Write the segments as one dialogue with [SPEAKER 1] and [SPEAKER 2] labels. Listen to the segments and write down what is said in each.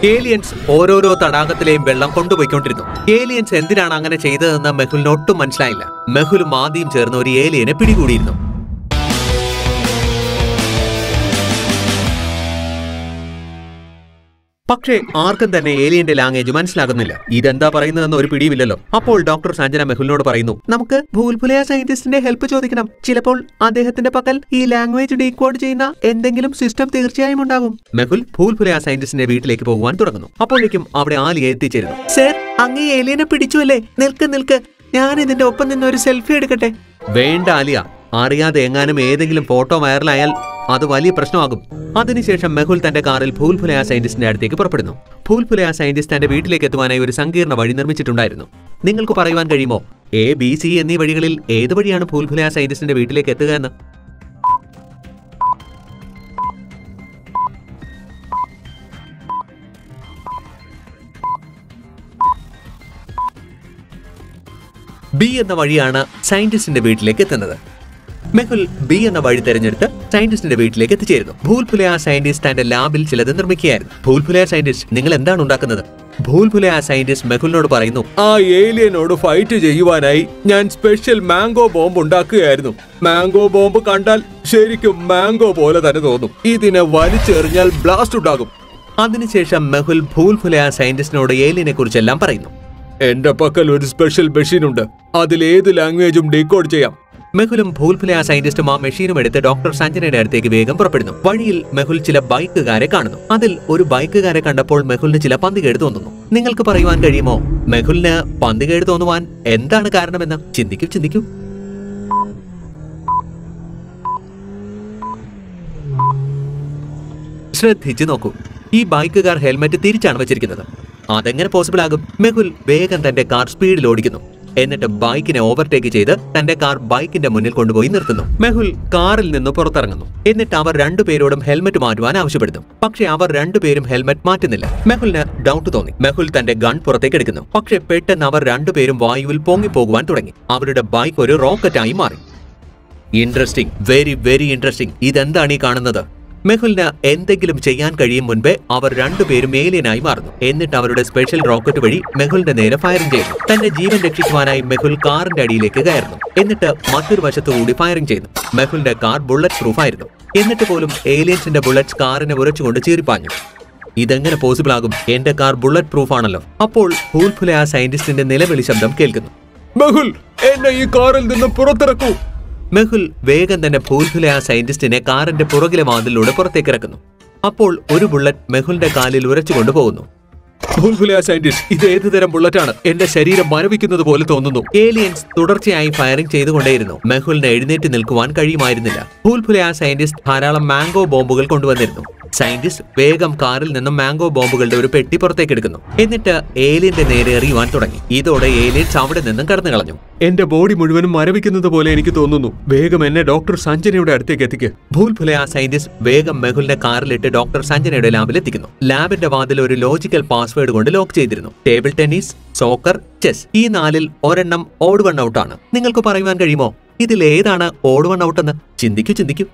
[SPEAKER 1] aliens ഓരോരോ തടാകത്തിലെയും വെള്ളം കൊണ്ടുപോയിക്കൊണ്ടിരുന്നു aliens എന്തിനാണ് അങ്ങനെ ചെയ്തതെന്ന് മെഹുലിന് ഒട്ടും മനസ്സിലായില്ല മെഹുലും ആദ്യം ചേർന്ന് ഒരു ഏലിയനെ പിടികൂടിയിരുന്നു പക്ഷേ ആർക്കും തന്നെ ഏലിയന്റെ ലാംഗ്വേജ് മനസ്സിലാകുന്നില്ല ഇതെന്താ പറയുന്നതെന്ന് ഒരു പിടിയുമില്ലല്ലോ അപ്പോൾ ഡോക്ടർ സഞ്ജന മെഹുലിനോട് പറയുന്നു നമുക്ക് ഭൂൽഭുലയ സയന്റിസ്റ്റിന്റെ ഹെൽപ്പ് ചോദിക്കണം ചിലപ്പോൾ അദ്ദേഹത്തിന്റെ പക്കൽ ഈ ലാംഗ്വേജ് ഡീകോഡ് ചെയ്യുന്ന എന്തെങ്കിലും സിസ്റ്റം തീർച്ചയായും ഉണ്ടാകും മെഹുൽ ഭൂൽഭുലയ സയന്റിസ്റ്റിന്റെ വീട്ടിലേക്ക് പോകുവാൻ തുടങ്ങുന്നു അപ്പോഴേക്കും അവിടെ ആലിയ എത്തിച്ചേരുന്നു സർ അങ്ങ് ഏലിയനെ പിടിച്ചുവല്ലേ നിൽക്ക് നിൽക്ക് ഞാൻ ഇതിന്റെ ഒപ്പം നിന്ന് ഒരു സെൽഫി എടുക്കട്ടെ വേണ്ട ആലിയ അറിയാതെ എങ്ങാനും ഏതെങ്കിലും ഫോട്ടോ വൈറലായാൽ അത് വലിയ പ്രശ്നമാകും അതിനുശേഷം മെഹുൽ തന്റെ കാറിൽ ഭൂൽഫുലയ സയന്റിസ്റ്റിന്റെ അടുത്തേക്ക് പുറപ്പെടുന്നു ഭൂൽഫുലയ സയന്റിസ്റ്റ് തന്റെ വീട്ടിലേക്ക് എത്തുവാനായി ഒരു സങ്കീർണ്ണ വഴി നിർമ്മിച്ചിട്ടുണ്ടായിരുന്നു നിങ്ങൾക്ക് പറയുവാൻ കഴിയുമോ എ ബി സി എന്നീ വഴികളിൽ ഏത് വഴിയാണ് ഭൂൽഫുലയ സയന്റിസ്റ്റിന്റെ വീട്ടിലേക്ക് എത്തുക എന്ന് ബി എന്ന വഴിയാണ് സയന്റിസ്റ്റിന്റെ വീട്ടിലേക്ക് എത്തുന്നത് മെഹുൽ ബി എന്ന വഴി തെരഞ്ഞെടുത്ത് സയന്റിസ്റ്റിന്റെ വീട്ടിലേക്ക് എത്തിച്ചേരുന്നു ഭൂൽഫുലയ സയന്റിസ്റ്റ് തന്റെ ലാബിൽ ചിലത് നിർമ്മിക്കുകയായിരുന്നു ഭൂൽഫുലയ സയന്റിസ്റ്റ് നിങ്ങൾ എന്താണ് ഉണ്ടാക്കുന്നത് ഭൂൽഫുലയ സയന്റിസ്റ്റ് മെഹുലിനോട് പറയുന്നു
[SPEAKER 2] ആ ഏലിയനോട് ഫൈറ്റ് ചെയ്യുവാനായി ഞാൻ സ്പെഷ്യൽ മാംഗോ ബോംബ് ഉണ്ടാക്കുകയായിരുന്നു മാംഗോ ബോംബ് കണ്ടാൽ ശരിക്കും മാംഗോ പോലെ തന്നെ തോന്നും ഇതിനെ വലിച്ചെറിഞ്ഞാൽ ബ്ലാസ്റ്റ് ഉണ്ടാകും
[SPEAKER 1] അതിനുശേഷം മെഹുൽ ഭൂൽഫുലയ സയന്റിസ്റ്റിനോട് ഏലിയനെ കുറിച്ചെല്ലാം പറയുന്നു
[SPEAKER 2] എന്റെ പക്കൽ ഒരു സ്പെഷ്യൽ മെഷീൻ ഉണ്ട് അതിൽ ഏത് ലാംഗ്വേജും ഡീകോഡ് ചെയ്യാം
[SPEAKER 1] മെഹുലും ഭൂൽഫുലയ സയന്റിസ്റ്റും ആ മെഷീനും എടുത്ത് ഡോക്ടർ സഞ്ജനയുടെ അടുത്തേക്ക് വേഗം പുറപ്പെടുന്നു വഴിയിൽ മെഹുൽ ചില ബൈക്കുകാരെ കാണുന്നു അതിൽ ഒരു ബൈക്കുകാരെ കണ്ടപ്പോൾ മെഹുലിന് ചില പന്തികേട് തോന്നുന്നു നിങ്ങൾക്ക് പറയുവാൻ കഴിയുമോ മെഹുലിന് പന്തികേട് തോന്നുവാൻ എന്താണ് കാരണമെന്ന് ചിന്തിക്കൂ ചിന്തിക്കൂ ശ്രദ്ധിച്ചു നോക്കൂ ഈ ബൈക്കുകാർ ഹെൽമെറ്റ് തിരിച്ചാണ് വെച്ചിരിക്കുന്നത് അതെങ്ങനെ പോസിബിൾ ആകും മെഹുൽ വേഗം തന്റെ കാർ സ്പീഡിൽ ഓടിക്കുന്നു എന്നിട്ട് ബൈക്കിനെ ഓവർടേക്ക് ചെയ്ത് തന്റെ കാർ ബൈക്കിന്റെ മുന്നിൽ കൊണ്ടുപോയി നിർത്തുന്നു മെഹുൽ കാറിൽ നിന്ന് പുറത്തിറങ്ങുന്നു എന്നിട്ട് അവർ രണ്ടുപേരോടും ഹെൽമെറ്റ് മാറ്റുവാൻ ആവശ്യപ്പെടുന്നു പക്ഷേ അവർ രണ്ടുപേരും ഹെൽമെറ്റ് മാറ്റുന്നില്ല മെഹുലിന് ഡൗട്ട് തോന്നി മെഹുൽ തന്റെ ഗൺ പുറത്തേക്ക് എടുക്കുന്നു പക്ഷേ പെട്ടെന്ന് അവർ രണ്ടുപേരും വായുവിൽ പൊങ്ങിപ്പോകുവാൻ തുടങ്ങി അവരുടെ ബൈക്ക് ഒരു റോക്കറ്റായി മാറി ഇൻട്രസ്റ്റിംഗ് വെരി വെരി ഇൻട്രസ്റ്റിംഗ് ഇതെന്താണ് ഈ കാണുന്നത് മെഹുലിന് എന്തെങ്കിലും ചെയ്യാൻ കഴിയും മുൻപേ അവർ രണ്ടുപേരും ഏലിയനായി മാറുന്നു എന്നിട്ട് അവരുടെ സ്പെഷ്യൽ റോക്കറ്റ് വഴി മെഹുലിന്റെ നേരെ ഫയറിംഗ് ചെയ്യുന്നു തന്റെ ജീവൻ രക്ഷിക്കുവാനായി മെഹുൽ കാറിന്റെ അടിയിലേക്ക് കയറുന്നു എന്നിട്ട് മറ്റൊരു വശത്തുകൂടി ഫയറിംഗ് ചെയ്യുന്നു മെഹുലിന്റെ കാർ ബുള്ളറ്റ് പ്രൂഫ് ആയിരുന്നു എന്നിട്ട് പോലും ഏലിയൻസിന്റെ ബുള്ളറ്റ്സ് കാറിനെ ഉരച്ചുകൊണ്ട് ചീറിപ്പാഞ്ഞു ഇതെങ്ങനെ പോസിബിൾ ആകും എന്റെ കാർ ബുള്ളറ്റ് പ്രൂഫ് ആണല്ലോ അപ്പോൾ ഭൂൽഫുല ആ സയന്റിസ്റ്റിന്റെ നിലവിളി ശബ്ദം കേൾക്കുന്നു
[SPEAKER 2] മെഹുൽ എന്നെ ഈ കാറിൽ നിന്ന് പുറത്തിറക്കൂ
[SPEAKER 1] മെഹുൽ വേഗം തന്നെ ഭൂൽഫുല ആ സയന്റിസ്റ്റിനെ കാറിന്റെ പുറകിലെ വാതിലൂടെ പുറത്തേക്ക് ഇറക്കുന്നു അപ്പോൾ ഒരു ബുള്ളറ്റ് മെഹുലിന്റെ കാലിൽ ഉരച്ചുകൊണ്ട് പോകുന്നു
[SPEAKER 2] ഭൂൽഫുലിയ സയന്റിസ്റ്റ് ഇത് ഏത് തരം ബുള്ളറ്റാണ് എന്റെ ശരീരം മരവിക്കുന്നത് പോലെ തോന്നുന്നു
[SPEAKER 1] ഏലിയൻസ് തുടർച്ചയായി ഫയറിംഗ് ചെയ്തുകൊണ്ടേയിരുന്നു മെഹുലിന് എഴുന്നേറ്റ് നിൽക്കുവാൻ കഴിയുമായിരുന്നില്ല ഭൂൽഫുല ആ സയന്റിസ്റ്റ് ധാരാളം മാംഗോ ബോംബുകൾ കൊണ്ടുവന്നിരുന്നു സയന്റിസ്റ്റ് വേഗം കാറിൽ നിന്നും മാംഗോ ബോംബുകളുടെ ഒരു പെട്ടി പുറത്തേക്ക് എടുക്കുന്നു എന്നിട്ട് ഏലിയന്റെ നേരെ എറിയുവാൻ തുടങ്ങി ഇതോടെ ഏലിയൻസ് അവിടെ നിന്നും കടന്നു കളഞ്ഞു
[SPEAKER 2] എന്റെ ബോഡി മുഴുവനും മരവിക്കുന്നത് പോലെ എനിക്ക് തോന്നുന്നു വേഗം എന്നെ ഡോക്ടർ സഞ്ജനയുടെ അടുത്തേക്ക് എത്തിക്ക്
[SPEAKER 1] ഭൂൽഫുല ആ സയന്റിസ്റ്റ് വേഗം മെഹുലിനെ കാറിലിട്ട് ഡോക്ടർ സഞ്ജനയുടെ ലാബിൽ എത്തിക്കുന്നു ലാബിന്റെ വാതിൽ ഒരു ലോജിക്കൽ പാസ്വേഡ് കൊണ്ട് ലോക്ക് ചെയ്തിരുന്നു ടേബിൾ ടെന്നീസ് സോക്കർ ചെസ് ഈ നാലിൽ ഒരെണ്ണം ഓഡ് വൺ ഔട്ടാണ് നിങ്ങൾക്ക് പറയുവാൻ കഴിയുമോ ഇതിൽ ഏതാണ് ഓഡ് വൺ ഔട്ട് എന്ന് ചിന്തിക്കൂ ചിന്തിക്കൂ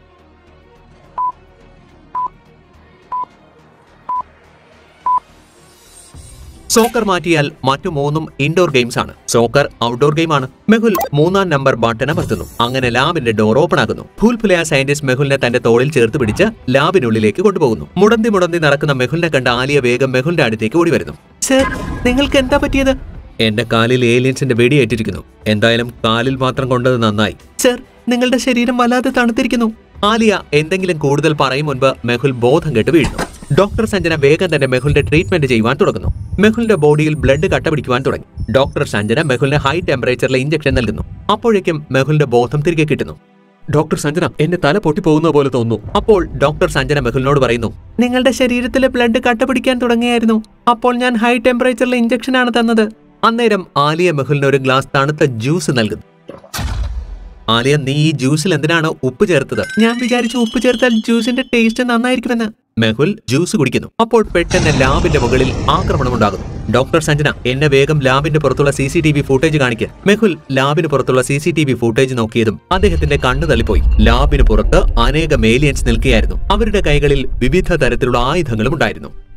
[SPEAKER 1] സോക്കർ മാറ്റിയാൽ മറ്റു മൂന്നും ഇൻഡോർ ഗെയിംസ് ആണ് സോക്കർ ഔട്ട്ഡോർ ഗെയിമാണ് മെഹുൽ മൂന്നാം നമ്പർ ബട്ടൺ അമർത്തുന്നു അങ്ങനെ ലാബിന്റെ ഡോർ ഓപ്പൺ ആകുന്നു ഭൂൽഫുലയ സയന്റിസ്റ്റ് മെഹുലിനെ തന്റെ തോളിൽ ചേർത്ത് പിടിച്ച് ലാബിനുള്ളിലേക്ക് കൊണ്ടുപോകുന്നു മുടന്തി മുടന്തി നടക്കുന്ന മെഹുലിനെ കണ്ട ആലിയ വേഗം മെഹുലിന്റെ അടുത്തേക്ക് ഓടി വരുന്നു സർ നിങ്ങൾക്ക് എന്താ പറ്റിയത് എന്റെ കാലിൽ ഏലിയൻസിന്റെ വെടിയേറ്റിരിക്കുന്നു എന്തായാലും കാലിൽ മാത്രം കൊണ്ടത് നന്നായി സർ നിങ്ങളുടെ ശരീരം വല്ലാതെ തണുത്തിരിക്കുന്നു ആലിയ എന്തെങ്കിലും കൂടുതൽ പറയും മുൻപ് മെഹുൽ ബോധം കെട്ട് വീഴുന്നു ഡോക്ടർ സഞ്ജന വേഗം തന്നെ മെഹുലിന്റെ ട്രീറ്റ്മെന്റ് ചെയ്യുവാൻ തുടങ്ങുന്നു മെഹുലിന്റെ ബോഡിയിൽ ബ്ലഡ് കട്ട പിടിക്കുവാൻ തുടങ്ങി ഡോക്ടർ സഞ്ജന മെഹുലിന് ഹൈ ടെമ്പറേച്ചറിലെ ഇഞ്ചക്ഷൻ നൽകുന്നു അപ്പോഴേക്കും മെഹുലിന്റെ ബോധം തിരികെ കിട്ടുന്നു
[SPEAKER 2] ഡോക്ടർ സഞ്ജന എന്റെ തല പൊട്ടിപ്പോകുന്ന പോലെ തോന്നുന്നു
[SPEAKER 1] അപ്പോൾ ഡോക്ടർ സഞ്ജന മെഹുലിനോട് പറയുന്നു നിങ്ങളുടെ ശരീരത്തിലെ ബ്ലഡ് കട്ട പിടിക്കാൻ തുടങ്ങിയായിരുന്നു അപ്പോൾ ഞാൻ ഹൈ ടെമ്പറേച്ചറിലെ ഇഞ്ചക്ഷൻ ആണ് തന്നത് അന്നേരം ആലിയ മെഹുലിന് ഒരു ഗ്ലാസ് തണുത്ത ജ്യൂസ് നൽകുന്നു ആലിയ നീ ഈ ജ്യൂസിൽ എന്തിനാണ് ഉപ്പ് ചേർത്തത് ഞാൻ വിചാരിച്ചു ഉപ്പ് ചേർത്താൽ ജ്യൂസിന്റെ ടേസ്റ്റ് നന്നായിരിക്കുമെന്ന് മെഹുൽ ജ്യൂസ് കുടിക്കുന്നു അപ്പോൾ പെട്ടെന്ന് ലാബിന്റെ മുകളിൽ ആക്രമണം ഉണ്ടാകുന്നു ഡോക്ടർ സഞ്ജന എന്നെ വേഗം ലാബിന്റെ പുറത്തുള്ള C C T V footage കാണിക്ക് മെഹുൽ ലാബിന് പുറത്തുള്ള C C T V footage നോക്കിയതും അദ്ദേഹത്തിന്റെ കണ്ണു തള്ളിപ്പോയി ലാബിന് പുറത്ത് അനേകം ഏലിയൻസ് നിൽക്കുകയായിരുന്നു അവരുടെ കൈകളിൽ വിവിധ തരത്തിലുള്ള ആയുധങ്ങളും ഉണ്ടായിരുന്നു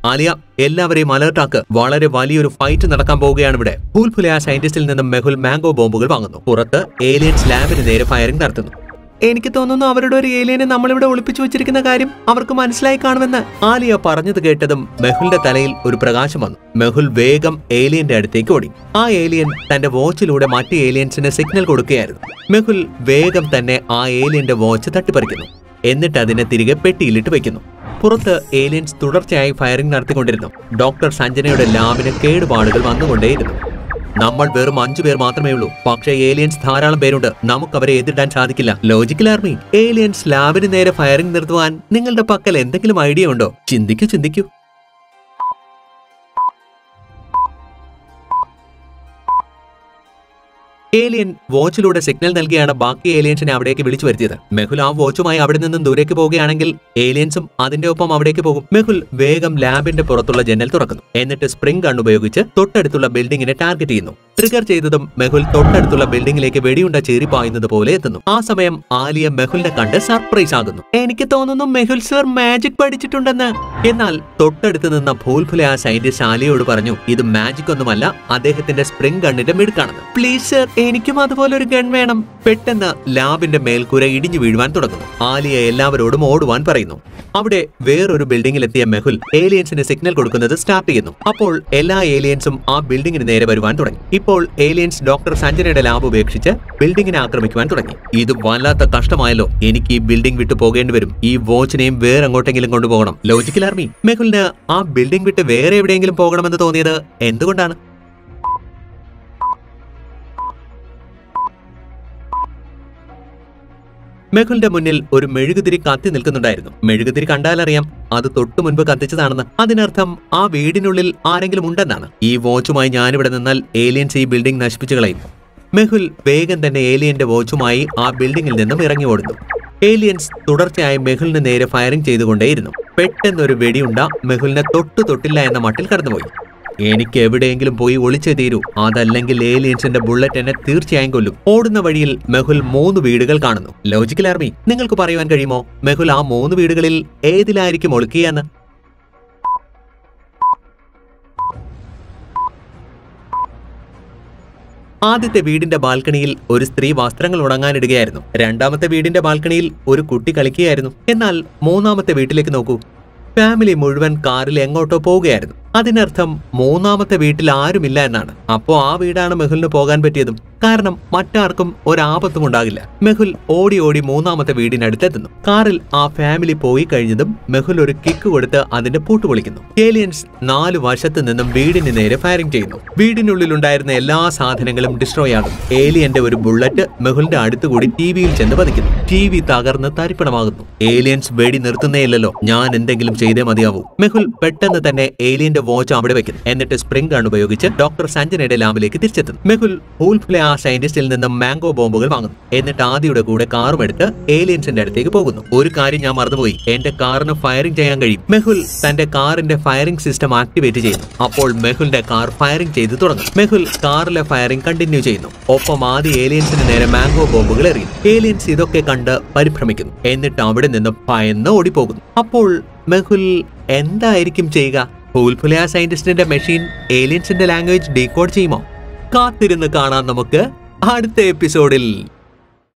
[SPEAKER 1] ആലിയ എല്ലാവരെയും അലർട്ടാക്ക് വളരെ വലിയൊരു ഫൈറ്റ് നടക്കാൻ പോവുകയാണ് ഇവിടെ ഭൂൽഫുലെ ആ സയന്റിസ്റ്റിൽ നിന്നും മെഹുൽ മാംഗോ ബോംബുകൾ വാങ്ങുന്നു പുറത്ത് ഏലിയൻസ് ലാബിന് നേരെ ഫയറിംഗ് നടത്തുന്നു എനിക്ക് തോന്നുന്നു അവരുടെ ഒരു ഏലിയനെ നമ്മളിവിടെ ഒളിപ്പിച്ചു വെച്ചിരിക്കുന്ന കാര്യം അവർക്ക് മനസ്സിലായി കാണുമെന്ന് ആലിയ പറഞ്ഞത് കേട്ടതും മെഹുലിന്റെ തലയിൽ ഒരു പ്രകാശം വന്നു മെഹുൽ വേഗം ഏലിയന്റെ അടുത്തേക്ക് ഓടി ആ ഏലിയൻ തന്റെ വാച്ചിലൂടെ മറ്റ് ഏലിയൻസിന് സിഗ്നൽ കൊടുക്കുകയായിരുന്നു മെഹുൽ വേഗം തന്നെ ആ ഏലിയന്റെ വാച്ച് തട്ടിപ്പറിക്കുന്നു എന്നിട്ട് അതിനെ തിരികെ പെട്ടിയിലിട്ട് വെക്കുന്നു പുറത്ത് ഏലിയൻസ് തുടർച്ചയായി ഫയറിംഗ് നടത്തിക്കൊണ്ടിരുന്നു ഡോക്ടർ സഞ്ജനയുടെ ലാബിന് കേടുപാടുകൾ വന്നുകൊണ്ടേയിരുന്നു നമ്മൾ വെറും അഞ്ചു പേർ മാത്രമേ ഉള്ളൂ പക്ഷേ ഏലിയൻസ് ധാരാളം പേരുണ്ട് നമുക്ക് അവരെ എതിരിടാൻ സാധിക്കില്ല ലോജിക്കൽ ആർമി ഏലിയൻസ് ലാബിന് നേരെ ഫയറിംഗ് നിർത്തുവാൻ നിങ്ങളുടെ പക്കൽ എന്തെങ്കിലും ഐഡിയ ഉണ്ടോ ചിന്തിക്കൂ ചിന്തിക്കൂ ഏലിയൻ വാച്ചിലൂടെ സിഗ്നൽ നൽകിയാണ് ബാക്കി ഏലിയൻസിനെ അവിടേക്ക് വിളിച്ചു വരുത്തിയത് മെഹുൽ ആ വാച്ചുമായി അവിടെ നിന്നും ദൂരേക്ക് പോവുകയാണെങ്കിൽ ഏലിയൻസും അതിന്റെ ഒപ്പം അവിടേക്ക് പോകും മെഹുൽ വേഗം ലാബിന്റെ പുറത്തുള്ള ജനൽ തുറക്കുന്നു എന്നിട്ട് സ്പ്രിംഗ് ഗൺ ഉപയോഗിച്ച് തൊട്ടടുത്തുള്ള ബിൽഡിങ്ങിനെ ടാർഗറ്റ് ചെയ്യുന്നു ട്രിഗർ ചെയ്തതും മെഹുൽ തൊട്ടടുത്തുള്ള ബിൽഡിങ്ങിലേക്ക് വെടിയുണ്ട ചീറിപ്പായുന്നത് പോലെ എത്തുന്നു ആ സമയം ആലിയ മെഹുലിനെ കണ്ട് സർപ്രൈസ് ആകുന്നു എനിക്ക് തോന്നുന്നു മെഹുൽ സർ മാജിക് പഠിച്ചിട്ടുണ്ടെന്ന് എന്നാൽ തൊട്ടടുത്ത് നിന്ന ഭൂൽഫുലെ ആ സയന്റിസ്റ്റ് ആലിയോട് പറഞ്ഞു ഇത് മാജിക് ഒന്നുമല്ല അദ്ദേഹത്തിന്റെ സ്പ്രിംഗ് ഗണ്ണിന്റെ മിടുക്കാണെന്ന് പ്ലീസ് സർ എനിക്കും അതുപോലെ ഒരു ഗൺ വേണം പെട്ടെന്ന് ലാബിന്റെ മേൽക്കൂര ഇടിഞ്ഞു വീഴുവാൻ തുടങ്ങുന്നു ആലിയ എല്ലാവരോടും ഓടുവാൻ പറയുന്നു അവിടെ വേറൊരു ബിൽഡിംഗിലെത്തിയ മെഹുൽ ഏലിയൻസിന് സിഗ്നൽ കൊടുക്കുന്നത് സ്റ്റാർട്ട് ചെയ്യുന്നു അപ്പോൾ എല്ലാ ഏലിയൻസും ആ ബിൽഡിങ്ങിന് നേരെ വരുവാൻ തുടങ്ങി ഇപ്പോൾ ഏലിയൻസ് ഡോക്ടർ സഞ്ജനയുടെ ലാബ് ഉപേക്ഷിച്ച് ബിൽഡിങ്ങിനെ ആക്രമിക്കുവാൻ തുടങ്ങി ഇത് വല്ലാത്ത കഷ്ടമായല്ലോ എനിക്ക് ഈ ബിൽഡിംഗ് വിട്ടു പോകേണ്ടി വരും ഈ വാച്ചിനെയും വേറെ എങ്ങോട്ടെങ്കിലും കൊണ്ടുപോകണം ലോജിക്കൽ ആർമി മെഹുലിന് ആ ബിൽഡിംഗ് വിട്ട് വേറെ എവിടെയെങ്കിലും പോകണമെന്ന് തോന്നിയത് എന്തുകൊണ്ടാണ് മെഹുലിന്റെ മുന്നിൽ ഒരു മെഴുകുതിരി കത്തി നിൽക്കുന്നുണ്ടായിരുന്നു മെഴുകുതിരി കണ്ടാലറിയാം അത് തൊട്ടു മുൻപ് കത്തിച്ചതാണെന്ന് അതിനർത്ഥം ആ വീടിനുള്ളിൽ ആരെങ്കിലും ഉണ്ടെന്നാണ് ഈ വാച്ചുമായി ഞാനിവിടെ നിന്നാൽ ഏലിയൻസ് ഈ ബിൽഡിംഗ് നശിപ്പിച്ചു കളയും മെഹുൽ വേഗം തന്നെ ഏലിയന്റെ വാച്ചുമായി ആ ബിൽഡിംഗിൽ നിന്നും ഇറങ്ങി ഓടുന്നു ഏലിയൻസ് തുടർച്ചയായി മെഹുലിന് നേരെ ഫയറിംഗ് ചെയ്തുകൊണ്ടേയിരുന്നു പെട്ടെന്നൊരു വെടിയുണ്ട മെഹുലിനെ തൊട്ടു തൊട്ടില്ല എന്ന മട്ടിൽ കടന്നുപോയി എനിക്ക് എവിടെയെങ്കിലും പോയി ഒളിച്ചേ തീരൂ അതല്ലെങ്കിൽ ഏലിയൻസിന്റെ ബുള്ളറ്റ് എന്നെ തീർച്ചയായും കൊല്ലും ഓടുന്ന വഴിയിൽ മെഹുൽ മൂന്ന് വീടുകൾ കാണുന്നു ലോജിക്കൽ ആർമി നിങ്ങൾക്ക് പറയുവാൻ കഴിയുമോ മെഹുൽ ആ മൂന്ന് വീടുകളിൽ ഏതിലായിരിക്കും ഒളിക്കുകയെന്ന് ആദ്യത്തെ വീടിന്റെ ബാൽക്കണിയിൽ ഒരു സ്ത്രീ വസ്ത്രങ്ങൾ ഉണങ്ങാനിടുകയായിരുന്നു രണ്ടാമത്തെ വീടിന്റെ ബാൽക്കണിയിൽ ഒരു കുട്ടി കളിക്കുകയായിരുന്നു എന്നാൽ മൂന്നാമത്തെ വീട്ടിലേക്ക് നോക്കൂ ഫാമിലി മുഴുവൻ കാറിൽ എങ്ങോട്ടോ പോവുകയായിരുന്നു അതിനർത്ഥം മൂന്നാമത്തെ വീട്ടിൽ ആരുമില്ല എന്നാണ് അപ്പോ ആ വീടാണ് മെഹുലിന് പോകാൻ പറ്റിയതും കാരണം മറ്റാർക്കും ഒരാപത്തും ഉണ്ടാകില്ല മെഹുൽ ഓടി ഓടി മൂന്നാമത്തെ വീടിനടുത്തെത്തുന്നു കാറിൽ ആ ഫാമിലി പോയി കഴിഞ്ഞതും മെഹുൽ ഒരു കിക്ക് കൊടുത്ത് അതിന്റെ പൂട്ട് പൊളിക്കുന്നു ഏലിയൻസ് നാല് വശത്ത് നിന്നും വീടിന് നേരെ ഫയറിംഗ് ചെയ്യുന്നു വീടിനുള്ളിലുണ്ടായിരുന്ന എല്ലാ സാധനങ്ങളും ഡിസ്ട്രോയ് ആകും ഏലിയന്റെ ഒരു ബുള്ളറ്റ് മെഹുലിന്റെ അടുത്തുകൂടി ടി വിയിൽ ചെന്ന് പതിക്കുന്നു ടി വി തകർന്ന് തരിപ്പണമാകുന്നു ഏലിയൻസ് വെടി നിർത്തുന്നേയില്ലല്ലോ ഞാൻ എന്തെങ്കിലും ചെയ്തേ മതിയാവൂ മെഹുൽ പെട്ടെന്ന് തന്നെ ഏലിയന്റെ വാച്ച് അവിടെ വെക്കുന്നു എന്നിട്ട് സ്പ്രിംഗ് ഗൺ ഉപയോഗിച്ച് ഡോക്ടർ സഞ്ജനയുടെ ലാബിലേക്ക് തിരിച്ചെത്തുന്നു മെഹുൽ ഹൂൽഫിലെ ആ സയന്റിസ്റ്റിൽ നിന്നും മാംഗോ ബോംബുകൾ വാങ്ങുന്നു എന്നിട്ട് ആദിയുടെ കൂടെ കാറും എടുത്ത് ഏലിയൻസിന്റെ അടുത്തേക്ക് പോകുന്നു ഒരു കാര്യം ഞാൻ മറന്നുപോയി എന്റെ കാറിന് ഫയറിംഗ് ചെയ്യാൻ കഴിയും മെഹുൽ തന്റെ കാറിന്റെ ഫയറിംഗ് സിസ്റ്റം ആക്ടിവേറ്റ് ചെയ്യുന്നു അപ്പോൾ മെഹുലിന്റെ കാർ ഫയറിംഗ് ചെയ്ത് തുടങ്ങും മെഹുൽ കാറിലെ ഫയറിംഗ് കണ്ടിന്യൂ ചെയ്യുന്നു ഒപ്പം ആദ്യ ഏലിയൻസിന് നേരെ മാംഗോ ബോംബുകൾ എറിയുന്നു ഏലിയൻസ് ഇതൊക്കെ കണ്ട് പരിഭ്രമിക്കുന്നു എന്നിട്ട് അവിടെ നിന്ന് ഭയന്ന് ഓടിപ്പോകുന്നു അപ്പോൾ മെഹുൽ എന്തായിരിക്കും ചെയ്യുക ഹൂൽഫുലെ ആ സയന്റിസ്റ്റിന്റെ മെഷീൻ ഏലിയൻസിന്റെ ലാംഗ്വേജ് ഡീകോഡ് ചെയ്യുമോ കാത്തിരുന്ന് കാണാം നമുക്ക് അടുത്ത എപ്പിസോഡിൽ